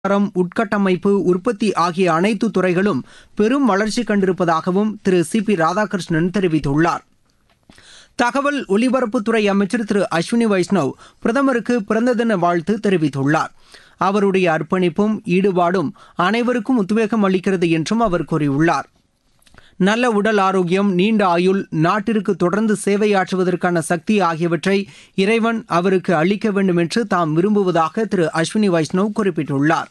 தரம் உட்கட்டமைப்பு உற்பத்தி ஆகிய அனைத்து துறைகளும் பெரும் வளர்ச்சி கண்டிருப்பதாகவும் திரு சி பி ராதாகிருஷ்ணன் தெரிவித்துள்ளார் தகவல் ஒலிபரப்புத்துறை அமைச்சர் திரு அஸ்வினி வைஷ்ணவ் பிரதமருக்கு பிறந்த தின வாழ்த்து தெரிவித்துள்ளார் அவருடைய அர்ப்பணிப்பும் ஈடுபாடும் அனைவருக்கும் உத்வேகம் அளிக்கிறது என்றும் அவர் கூறியுள்ளார் நல்ல உடல் ஆரோக்கியம் நீண்ட ஆயுள் நாட்டிற்கு தொடர்ந்து சேவையாற்றுவதற்கான சக்தி ஆகியவற்றை இறைவன் அவருக்கு அளிக்க வேண்டும் என்று தாம் விரும்புவதாக திரு அஸ்வினி வைஷ்ணவ் குறிப்பிட்டுள்ளார்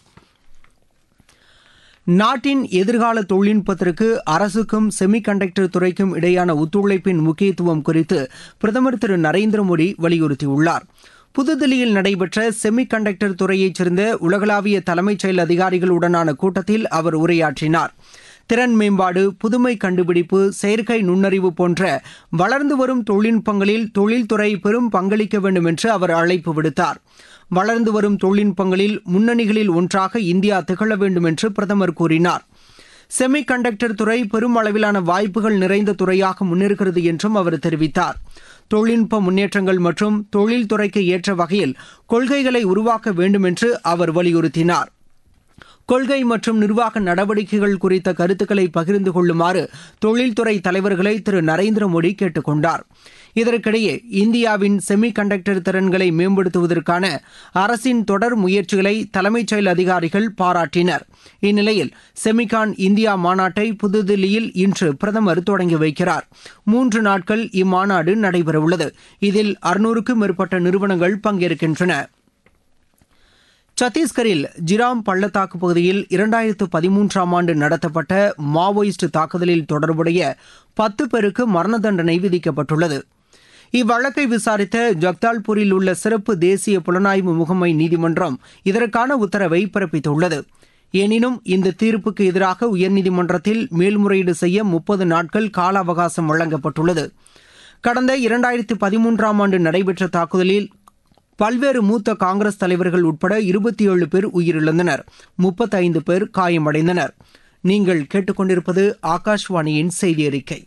நாட்டின் எதிர்கால தொழில்நுட்பத்திற்கு அரசுக்கும் செமிகண்டக்டர் துறைக்கும் இடையான ஒத்துழைப்பின் முக்கியத்துவம் குறித்து பிரதமர் திரு நரேந்திர மோடி வலியுறுத்தியுள்ளார் புதுதில்லியில் நடைபெற்ற செமி கண்டக்டர் துறையைச் சேர்ந்த உலகளாவிய தலைமைச் செயல் அதிகாரிகளுடனான கூட்டத்தில் அவர் உரையாற்றினார் திறன் மேம்பாடு புதுமை கண்டுபிடிப்பு செயற்கை நுண்ணறிவு போன்ற வளர்ந்து வரும் தொழில்நுட்பங்களில் தொழில்துறை பெரும் பங்களிக்க வேண்டும் என்று அவர் அழைப்பு விடுத்தார் வளர்ந்து வரும் தொழில்நுட்பங்களில் முன்னணிகளில் ஒன்றாக இந்தியா திகழ வேண்டும் என்று பிரதமர் கூறினார் செமி கண்டக்டர் துறை பெரும் அளவிலான வாய்ப்புகள் நிறைந்த துறையாக முன்னேறுகிறது என்றும் அவர் தெரிவித்தார் தொழில்நுட்ப முன்னேற்றங்கள் மற்றும் தொழில்துறைக்கு ஏற்ற வகையில் கொள்கைகளை உருவாக்க வேண்டும் என்று அவர் வலியுறுத்தினார் கொள்கை மற்றும் நிர்வாக நடவடிக்கைகள் குறித்த கருத்துக்களை பகிர்ந்து கொள்ளுமாறு தொழில்துறை தலைவர்களை திரு நரேந்திர மோடி கேட்டுக் கொண்டார் இதற்கிடையே இந்தியாவின் செமி கண்டக்டர் திறன்களை மேம்படுத்துவதற்கான அரசின் தொடர் முயற்சிகளை தலைமைச் செயல் அதிகாரிகள் பாராட்டினர் இந்நிலையில் செமிகான் இந்தியா மாநாட்டை புதுதில்லியில் இன்று பிரதமர் தொடங்கி வைக்கிறார் மூன்று நாட்கள் இம்மாநாடு நடைபெறவுள்ளது இதில் அறுநூறுக்கும் மேற்பட்ட நிறுவனங்கள் பங்கேற்கின்றன சத்தீஸ்கரில் ஜிராம் பள்ளத்தாக்கு பகுதியில் இரண்டாயிரத்து பதிமூன்றாம் ஆண்டு நடத்தப்பட்ட மாவோயிஸ்ட் தாக்குதலில் தொடர்புடைய பத்து பேருக்கு மரண தண்டனை விதிக்கப்பட்டுள்ளது இவ்வழக்கை விசாரித்த ஜக்தால்பூரில் உள்ள சிறப்பு தேசிய புலனாய்வு முகமை நீதிமன்றம் இதற்கான உத்தரவை பிறப்பித்துள்ளது எனினும் இந்த தீர்ப்புக்கு எதிராக உயர்நீதிமன்றத்தில் மேல்முறையீடு செய்ய முப்பது நாட்கள் கால அவகாசம் வழங்கப்பட்டுள்ளது கடந்த இரண்டாயிரத்து பதிமூன்றாம் ஆண்டு நடைபெற்ற தாக்குதலில் பல்வேறு மூத்த காங்கிரஸ் தலைவர்கள் உட்பட இருபத்தி ஏழு பேர் உயிரிழந்தனர் முப்பத்தைந்து பேர் காயமடைந்தனர் நீங்கள் கேட்டுக்கொண்டிருப்பது ஆகாஷ்வாணியின் செய்தி அறிக்கை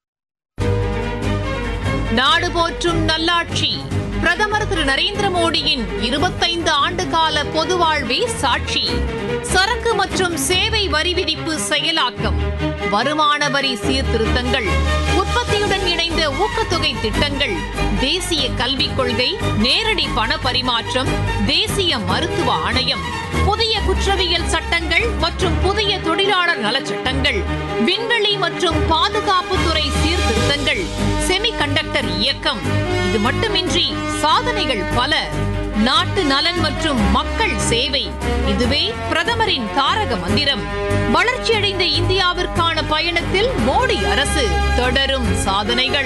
நாடு போற்றும் நல்லாட்சி பிரதமர் திரு நரேந்திர மோடியின் இருபத்தைந்து ஆண்டு கால பொது வாழ்வே சாட்சி சரக்கு மற்றும் சேவை வரி விதிப்பு செயலாக்கம் வருமான வரி சீர்திருத்தங்கள் உற்பத்தியுடன் இணைந்த ஊக்கத்தொகை திட்டங்கள் தேசிய கல்விக் கொள்கை நேரடி பண பரிமாற்றம் தேசிய மருத்துவ ஆணையம் புதிய குற்றவியல் சட்டங்கள் மற்றும் புதிய தொழிலாளர் நலச்சட்டங்கள் விண்வெளி மற்றும் பாதுகாப்புத்துறை சீர்திருத்தங்கள் செமி கண்டக்டர் இயக்கம் இது மட்டுமின்றி சாதனைகள் பல நாட்டு நலன் மற்றும் மக்கள் சேவை இதுவே பிரதமரின் தாரக மந்திரம் வளர்ச்சியடைந்த இந்தியாவிற்கான பயணத்தில் மோடி அரசு தொடரும் சாதனைகள்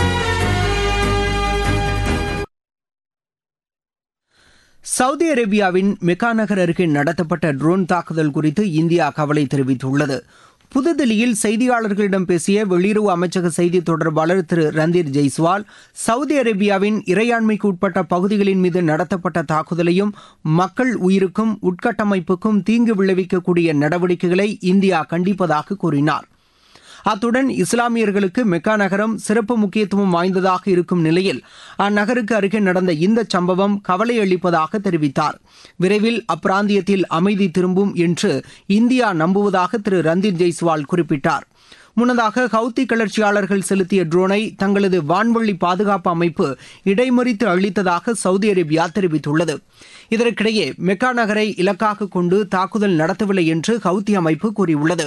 சவுதி அரேபியாவின் மெக்கா நகர் அருகே நடத்தப்பட்ட ட்ரோன் தாக்குதல் குறித்து இந்தியா கவலை தெரிவித்துள்ளது புதுதில்லியில் செய்தியாளர்களிடம் பேசிய வெளியுறவு அமைச்சக செய்தி தொடர்பாளர் திரு ரந்தீர் ஜெய்ஸ்வால் சவுதி அரேபியாவின் இறையாண்மைக்கு உட்பட்ட பகுதிகளின் மீது நடத்தப்பட்ட தாக்குதலையும் மக்கள் உயிருக்கும் உட்கட்டமைப்புக்கும் தீங்கு விளைவிக்கக்கூடிய நடவடிக்கைகளை இந்தியா கண்டிப்பதாக கூறினார் அத்துடன் இஸ்லாமியர்களுக்கு மெக்கா நகரம் சிறப்பு முக்கியத்துவம் வாய்ந்ததாக இருக்கும் நிலையில் அந்நகருக்கு அருகே நடந்த இந்த சம்பவம் கவலை அளிப்பதாக தெரிவித்தார் விரைவில் அப்பிராந்தியத்தில் அமைதி திரும்பும் என்று இந்தியா நம்புவதாக திரு ரந்தீப் ஜெய்ஸ்வால் குறிப்பிட்டார் முன்னதாக ஹவுத்தி கிளர்ச்சியாளர்கள் செலுத்திய ட்ரோனை தங்களது வான்வழி பாதுகாப்பு அமைப்பு இடைமறித்து அளித்ததாக சவுதி அரேபியா தெரிவித்துள்ளது இதற்கிடையே மெக்கா நகரை இலக்காக கொண்டு தாக்குதல் நடத்தவில்லை என்று ஹவுத்தி அமைப்பு கூறியுள்ளது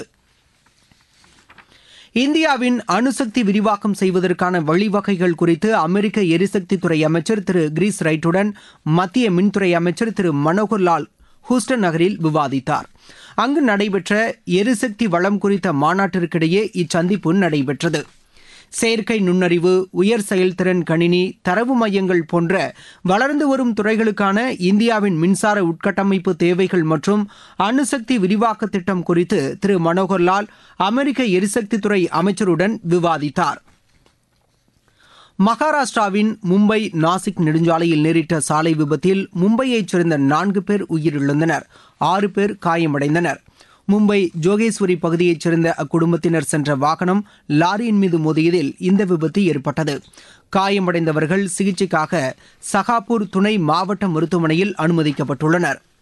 இந்தியாவின் அணுசக்தி விரிவாக்கம் செய்வதற்கான வழிவகைகள் குறித்து அமெரிக்க எரிசக்தி துறை அமைச்சர் திரு கிரீஸ் ரைட்டுடன் மத்திய மின்துறை அமைச்சர் திரு மனோகர் லால் ஹூஸ்டன் நகரில் விவாதித்தார் அங்கு நடைபெற்ற எரிசக்தி வளம் குறித்த மாநாட்டிற்கிடையே இச்சந்திப்பு நடைபெற்றது செயற்கை நுண்ணறிவு உயர் செயல்திறன் கணினி தரவு மையங்கள் போன்ற வளர்ந்து வரும் துறைகளுக்கான இந்தியாவின் மின்சார உட்கட்டமைப்பு தேவைகள் மற்றும் அணுசக்தி விரிவாக்க திட்டம் குறித்து திரு மனோகர்லால் அமெரிக்க எரிசக்தி துறை அமைச்சருடன் விவாதித்தார் மகாராஷ்டிராவின் மும்பை நாசிக் நெடுஞ்சாலையில் நேரிட்ட சாலை விபத்தில் மும்பையைச் சேர்ந்த நான்கு பேர் உயிரிழந்தனர் ஆறு பேர் காயமடைந்தனர் மும்பை ஜோகேஸ்வரி பகுதியைச் சேர்ந்த அக்குடும்பத்தினர் சென்ற வாகனம் லாரியின் மீது மோதியதில் இந்த விபத்து ஏற்பட்டது காயமடைந்தவர்கள் சிகிச்சைக்காக சகாப்பூர் துணை மாவட்ட மருத்துவமனையில் அனுமதிக்கப்பட்டுள்ளனர்